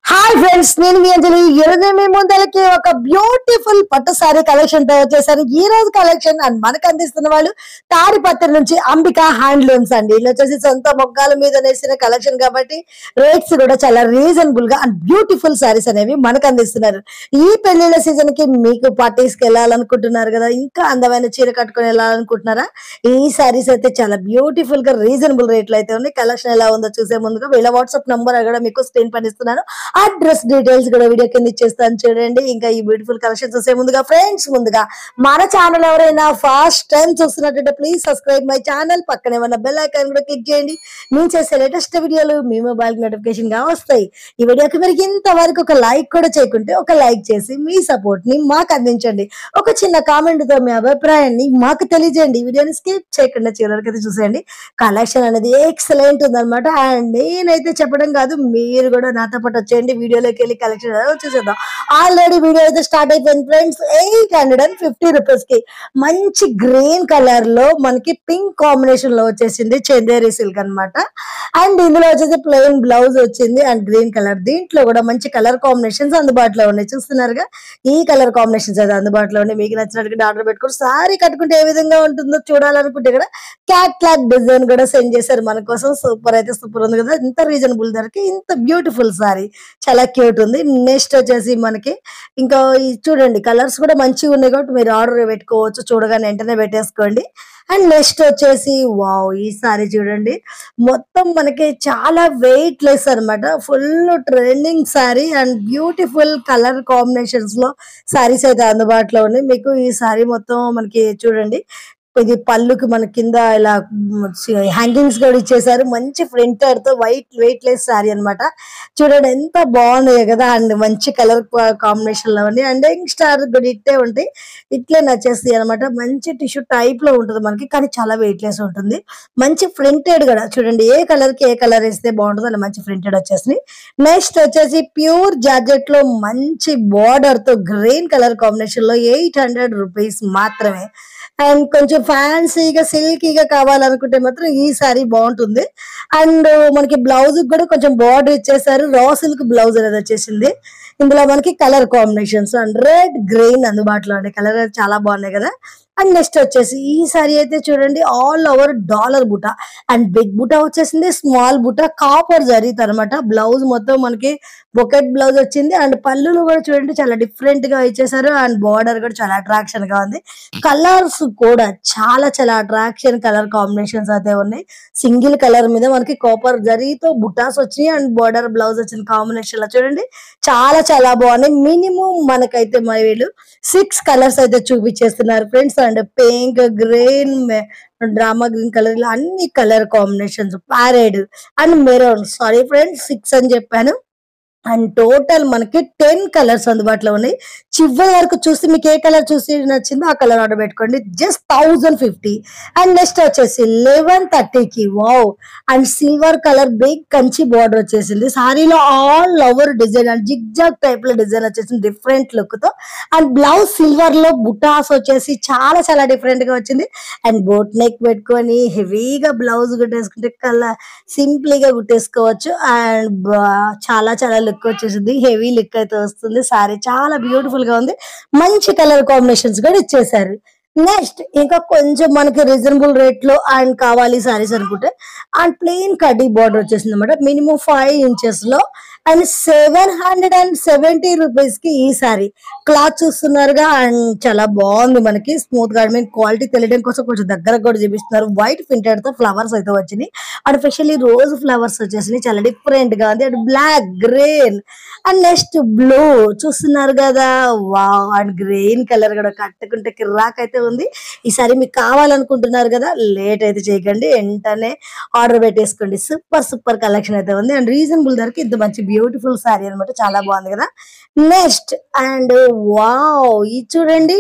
hi friends నేను మీ అంజలి ఈ రోజు మీ ముందలకి ఒక బ్యూటిఫుల్ పట్టు సారీ కలెక్షన్ తో వచ్చేసాను ఈ రోజు కలెక్షన్ అండ్ మనకు అందిస్తున్న వాళ్ళు తాడిపత్రి నుంచి అంబిక హ్యాండ్లూమ్స్ అండి వీళ్ళు వచ్చేసి సొంత మొగ్గాల మీద నేసిన కలెక్షన్ కాబట్టి రేట్స్ కూడా చాలా రీజనబుల్ గా అండ్ బ్యూటిఫుల్ సారీస్ అనేవి మనకు అందిస్తున్నారు ఈ పెళ్లిళ్ళ సీజన్ కి మీకు పార్టీస్ కి వెళ్ళాలనుకుంటున్నారు కదా ఇంకా అందమైన చీర కట్టుకొని వెళ్ళాలనుకుంటున్నారా ఈ సారీస్ అయితే చాలా బ్యూటిఫుల్ గా రీజనబుల్ రేట్లు అయితే ఉన్నాయి కలెక్షన్ ఎలా ఉందో చూసే ముందుగా వీళ్ళ వాట్సాప్ నంబర్ కూడా మీకు స్క్రీన్ పైన ఇస్తున్నాను అడ్రస్ డీటెయిల్స్ కూడా వీడియో కింద ఇచ్చేస్తాను చూడండి ఇంకా ఈ బ్యూటిఫుల్ కలెక్షన్ చూసే ముందుగా ఫ్రెండ్స్ ముందుగా మన ఛానల్ ఎవరైనా ఫస్ట్ టైం చూస్తున్నట్టుంటే ప్లీజ్ సబ్స్క్రైబ్ మై ఛానల్ పక్కనే ఉన్న బెల్ ఐకాన్ కూడా క్లిక్ చేయండి నేను చేసే లేటెస్ట్ వీడియోలు మీ మొబైల్ నోటిఫికేషన్ గా వస్తాయి ఈ వీడియోకి మీరు ఇంతవరకు ఒక లైక్ కూడా చేయకుంటే ఒక లైక్ చేసి మీ సపోర్ట్ ని మాకు అందించండి ఒక చిన్న కామెంట్ తో మీ అభిప్రాయాన్ని మాకు తెలియజేయండి ఈ వీడియోని స్కిప్ చేయకుండా చివరికి అయితే చూసేయండి కలెక్షన్ అనేది ఎక్సలెంట్ ఉందన్నమాట అండ్ నేనైతే చెప్పడం కాదు మీరు కూడా నాతో పాటు వచ్చేయండి వీడియోలోకి వెళ్ళి కలెక్షన్ చూసేద్దాం ఆల్రెడీ వీడియో అయితే స్టార్ట్ అయిపోయింది friends eight hundred and fifty rupees కి మంచి గ్రీన్ కలర్ లో మనకి పింక్ కాంబినేషన్ లో వచ్చేసింది చందేరి సిల్క్ అన్నమాట అండ్ ఇందులో వచ్చేసి ప్లెయిన్ బ్లౌజ్ వచ్చింది అండ్ గ్రీన్ కలర్ దీంట్లో కూడా మంచి కలర్ కాంబినేషన్స్ అందుబాటులో ఉన్నాయి చూస్తున్నారుగా ఈ కలర్ కాంబినేషన్స్ అయితే అందుబాటులో ఉన్నాయి మీకు నచ్చినట్టుగా ఆర్డర్ పెట్టుకుని సారీ కట్టుకుంటే ఏ విధంగా ఉంటుందో చూడాలనుకుంటే కూడా క్యాట్ క్లాక్ డిజైన్ కూడా సెండ్ చేశారు మన కోసం సూపర్ అయితే సూపర్ ఉంది కదా ఇంత రీజనబుల్ ధరకి ఇంత బ్యూటిఫుల్ సారీ చాలా క్యూట్ ఉంది నెక్స్ట్ వచ్చేసి మనకి ఇంకా ఈ చూడండి కలర్స్ కూడా మంచిగా ఉన్నాయి కాబట్టి మీరు ఆర్డర్ పెట్టుకోవచ్చు చూడగానే వెంటనే పెట్టేసుకోండి అండ్ నెక్స్ట్ వచ్చేసి వావ్ ఈ సారీ చూడండి మొత్తం మనకి చాలా వెయిట్ లెస్ అనమాట full trending sari and beautiful colour combinations లో సారీస్ అయితే అందుబాటులో ఉన్నాయి మీకు ఈ సారీ మొత్తం మనకి చూడండి ఇది పళ్ళుకి మన కింద ఇలా హ్యాంగింగ్స్ కూడా ఇచ్చేసారు మంచి ప్రింటర్ తో వైట్ వెయిట్ లెస్ సారీ అన్నమాట చూడండి ఎంత బాగున్నాయి కదా అండ్ మంచి కలర్ కాంబినేషన్ లో ఉంది అండ్ యంగ్ స్టార్ కూడా ఇట్టే ఉంటాయి ఇట్లే నచ్చేస్తాయి అనమాట మంచి టిష్యూ టైప్ లో ఉంటుంది మనకి కానీ చాలా వెయిట్ లెస్ ఉంటుంది మంచి ప్రింటెడ్ కూడా చూడండి ఏ కలర్ కి ఏ కలర్ వేస్తే బాగుంటుందో అలా మంచి ప్రింటెడ్ వచ్చేసి నెక్స్ట్ వచ్చేసి ప్యూర్ జార్జెట్ లో మంచి బార్డర్ తో గ్రీన్ కలర్ కాంబినేషన్ లో ఎయిట్ హండ్రెడ్ రూపీస్ మాత్రమే అండ్ కొంచెం ఫ్యాన్సీగా సిల్కీగా కావాలనుకుంటే మాత్రం ఈ సారీ బాగుంటుంది అండ్ మనకి బ్లౌజ్ కూడా కొంచెం బార్డర్ ఇచ్చేసారు రా సిల్క్ బ్లౌజ్ అనేది వచ్చేసింది ఇందులో మనకి colour combinations and red green అందుబాటులో ఉండే కలర్ చాలా బాగున్నాయి కదా అండ్ నెక్స్ట్ వచ్చేసి ఈ సారీ అయితే చూడండి ఆల్ ఓవర్ డాలర్ బుట్ట అండ్ బిగ్ బుట్ట వచ్చేసింది స్మాల్ బుట్ట కాపర్ జరీత్ అనమాట బ్లౌజ్ మొత్తం మనకి బొకెట్ బ్లౌజ్ వచ్చింది అండ్ పళ్ళులు కూడా చూడండి చాలా డిఫరెంట్ గా ఇచ్చేసారు అండ్ బార్డర్ కూడా చాలా అట్రాక్షన్ గా ఉంది కలర్స్ కూడా చాలా చాలా అట్రాక్షన్ కలర్ కాంబినేషన్స్ అయితే ఉన్నాయి సింగిల్ కలర్ మీద మనకి కాపర్ జరీతో బుటాస్ వచ్చినాయి అండ్ బార్డర్ బ్లౌజ్ వచ్చిన కాంబినేషన్ లో చూడండి చాలా చాలా బాగున్నాయి మినిమం మనకైతే మరి వీళ్ళు సిక్స్ కలర్స్ అయితే చూపించేస్తున్నారు ఫ్రెండ్స్ అండ్ పింక్ గ్రీన్ డ్రామా గ్రీన్ కలర్ ఇలా అన్ని colour combinations parrot and maroon sari friends six అని చెప్పాను అండ్ టోటల్ మనకి టెన్ కలర్స్ అందుబాటులో ఉన్నాయి చివరి వరకు చూసి మీకు ఏ కలర్ చూసి నచ్చిందో ఆ కలర్ ఆర్డర్ పెట్టుకోండి just thousand fifty and next వచ్చేసి లెవెన్ థర్టీకి wow and silver colour big Kanchi border వచ్చేసింది సారీలో all over design and zigzag type లో డిజైన్ వచ్చేసింది డిఫరెంట్ లుక్ తో అండ్ బ్లౌజ్ సిల్వర్ లో బుటాస్ వచ్చేసి చాలా చాలా డిఫరెంట్ గా వచ్చింది అండ్ బోట్ నెక్ పెట్టుకొని హెవీగా బ్లౌజ్ కుట్టేసుకుంటే కల్లా సింప్లీగా కుట్టేసుకోవచ్చు అండ్ చాలా చాలా లుక్ వచ్చేసింది హెవీ లుక్ అయితే వస్తుంది సారీ చాలా బ్యూటిఫుల్ గా ఉంది మంచి కలర్ కాంబినేషన్స్ కూడా ఇచ్చేసారు నెక్స్ట్ ఇంకా కొంచెం మనకి రీజనబుల్ రేట్ లో అండ్ కావాలి సారీస్ అనుకుంటే అండ్ ప్లెయిన్ కడ్డీ బార్డర్ వచ్చేసింది అనమాట మినిమం ఫైవ్ ఇంచెస్ లో and seven hundred and seventy rupees కి ఈ సారీ క్లాత్ చూస్తున్నారుగా అండ్ చాలా బాగుంది మనకి స్మూత్ గా మీన్ క్వాలిటీ తెలియడం కోసం కొంచెం దగ్గర కూడా చూపిస్తున్నారు వైట్ ప్రింటెడ్ తో ఫ్లవర్స్ అయితే వచ్చినాయి అండ్ స్పెషల్లీ రోజ్ ఫ్లవర్స్ వచ్చేసినాయి చాలా డిఫరెంట్ గా ఉంది and black green and next blue చూస్తున్నారు కదా వావ్ అండ్ గ్రీన్ కలర్ కూడా కట్టుకుంటే కిర్రాక్ అయితే ఉంది ఈసారి మీకు కావాలనుకుంటున్నారు కదా లేట్ అయితే చేయకండి వెంటనే ఆర్డర్ పెట్టేసుకోండి సూపర్ సూపర్ కలెక్షన్ అయితే ఉంది అండ్ రీజనబుల్ ధరకి ఇంత మంచి బ్యూటిఫుల్ సారీ అన్నమాట చాలా బాగుంది కదా నెక్స్ట్ అండ్ వావ్ ఇది చూడండి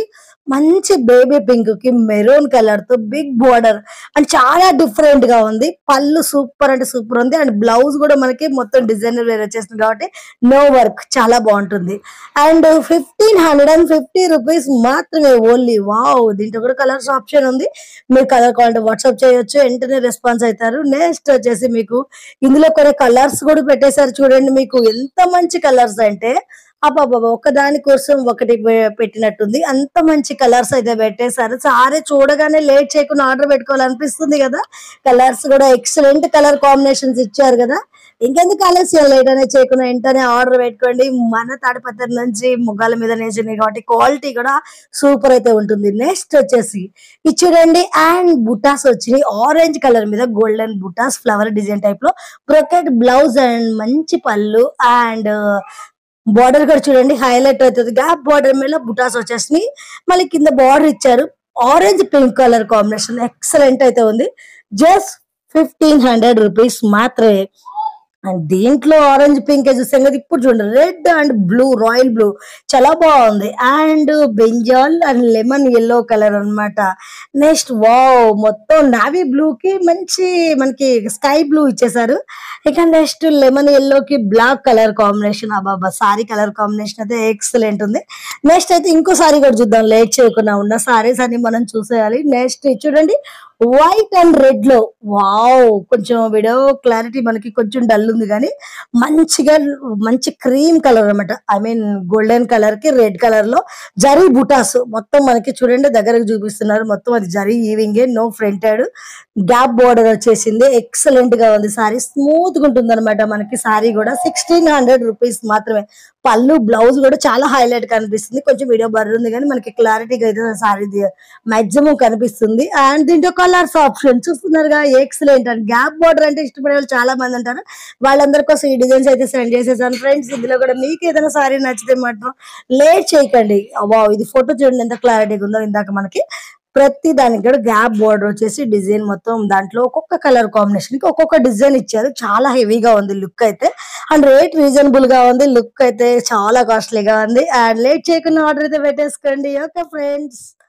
మంచి బేబీ పింక్ కి మెరూన్ కలర్ తో బిగ్ బోర్డర్ అండ్ చాలా డిఫరెంట్ గా ఉంది పళ్ళు సూపర్ అంటే సూపర్ ఉంది అండ్ బ్లౌజ్ కూడా మనకి మొత్తం డిజైనర్ వేర్ వచ్చేసింది కాబట్టి నో వర్క్ చాలా బాగుంటుంది and fifteen hundred and fifty rupees మాత్రమే ఓన్లీ వావ్ దీంట్లో కూడా కలర్స్ ఆప్షన్ ఉంది మీరు కలర్ కావాలంటే వాట్సాప్ చేయొచ్చు వెంటనే రెస్పాన్స్ అవుతారు నెక్స్ట్ వచ్చేసి మీకు ఇందులో కొన్ని కలర్స్ కూడా పెట్టేశారు చూడండి మీకు ఎంత మంచి కలర్స్ అంటే అబ్బాబా ఒకదాని కోసం ఒకటి పె- పెట్టినట్టుంది అంత మంచి కలర్స్ అయితే పెట్టేశారు సారీ చూడగానే లేట్ చేయకుండా ఆర్డర్ పెట్టుకోవాలనిపిస్తుంది కదా కలర్స్ కూడా ఎక్సలెంట్ కలర్ కాంబినేషన్స్ ఇచ్చారు కదా ఇంకెందుకు ఆలస్యం లేట్ అనేది చేయకుండా వెంటనే ఆర్డర్ పెట్టుకోండి మన తాడిపత్రి నుంచి ముగ్గాల మీద నేర్చున్నాయి కాబట్టి క్వాలిటీ కూడా సూపర్ అయితే ఉంటుంది నెక్స్ట్ వచ్చేసి ఇది చూడండి అండ్ బుటాస్ వచ్చినాయి ఆరెంజ్ కలర్ మీద గోల్డెన్ బుటాస్ ఫ్లవర్ డిజైన్ టైప్ లో బ్రొకెట్ బ్లౌజ్ అండ్ మంచి పళ్ళు అండ్ బార్డర్ కూడా చూడండి హైలైట్ అవుతుంది గ్యాప్ బార్డర్ మీద బుటాస్ వచ్చేసినాయి మళ్ళీ కింద బార్డర్ ఇచ్చారు orange pink colour combination excellent అయితే ఉంది జస్ట్ ఫిఫ్టీన్ హండ్రెడ్ రూపీస్ మాత్రమే అండ్ దీంట్లో ఆరెంజ్ పింక్ చూసాం కదా ఇప్పుడు చూడండి red and blue royal blue చాలా బాగుంది అండ్ బెంజాల్ అండ్ లెమన్ ఎల్లో కలర్ అన్నమాట నెక్స్ట్ వావ్ మొత్తం నావీ బ్లూ కి మంచి మనకి స్కై బ్లూ ఇచ్చేసారు ఇక నెక్స్ట్ లెమన్ ఎల్లో కి బ్లాక్ కలర్ కాంబినేషన్ అబాబా సారీ కలర్ కాంబినేషన్ అయితే ఎక్సలెంట్ ఉంది నెక్స్ట్ అయితే ఇంకో సారీ కూడా చూద్దాం లేట్ చేయకుండా ఉన్న సారీస్ అన్ని మనం చూసేయాలి నెక్స్ట్ చూడండి వైట్ అండ్ రెడ్ లో వావ్ కొంచెం వీడియో క్లారిటీ మనకి కొంచెం డల్ ఉంది కానీ మంచిగా మంచి క్రీమ్ కలర్ అన్నమాట ఐ మీన్ గోల్డెన్ కలర్ కి రెడ్ కలర్ లో జరీ బుటాస్ మొత్తం మనకి చూడండి దగ్గరకు చూపిస్తున్నారు మొత్తం అది జరీ ఈవింగ్ నో ఫ్రంటెడ్ గ్యాప్ బోర్డర్ వచ్చేసింది ఎక్సలెంట్ గా ఉంది సారీ స్మూత్ గా ఉంటుంది అనమాట మనకి సారీ కూడా సిక్స్టీన్ హండ్రెడ్ రూపీస్ మాత్రమే పళ్ళు బ్లౌజ్ కూడా చాలా హైలైట్ కనిపిస్తుంది కొంచెం వీడియో బర్ర ఉంది కానీ మనకి క్లారిటీగా అయితే సారీ మాక్సిమం కనిపిస్తుంది అండ్ దీంట్లో కలర్స్ ఆప్షన్ చూస్తున్నారుగా ఎక్సలెంట్ అండ్ గ్యాప్ బార్డర్ అంటే ఇష్టపడే వాళ్ళు చాలా మంది అంటారు వాళ్ళందరి కోసం ఈ డిజైన్స్ అయితే సెండ్ చేసేసాను ఫ్రెండ్స్ ఇందులో కూడా మీకు ఏదైనా సారీ నచ్చితే మాత్రం లేట్ చేయకండి వావ్ ఇది ఫోటో చూడండి ఎంత క్లారిటీగా ఉందో ఇందాక మనకి ప్రతి దానికి కూడా గ్యాప్ బోర్డర్ వచ్చేసి డిజైన్ మొత్తం దాంట్లో ఒక్కొక్క కలర్ కాంబినేషన్ కి ఒక్కొక్క డిజైన్ ఇచ్చారు చాలా హెవీగా ఉంది లుక్ అయితే అండ్ రేట్ రీజనబుల్ గా ఉంది లుక్ అయితే చాలా కాస్ట్లీగా ఉంది అండ్ లేట్ చేయకుండా ఆర్డర్ అయితే పెట్టేసుకోండి ఓకే ఫ్రెండ్స్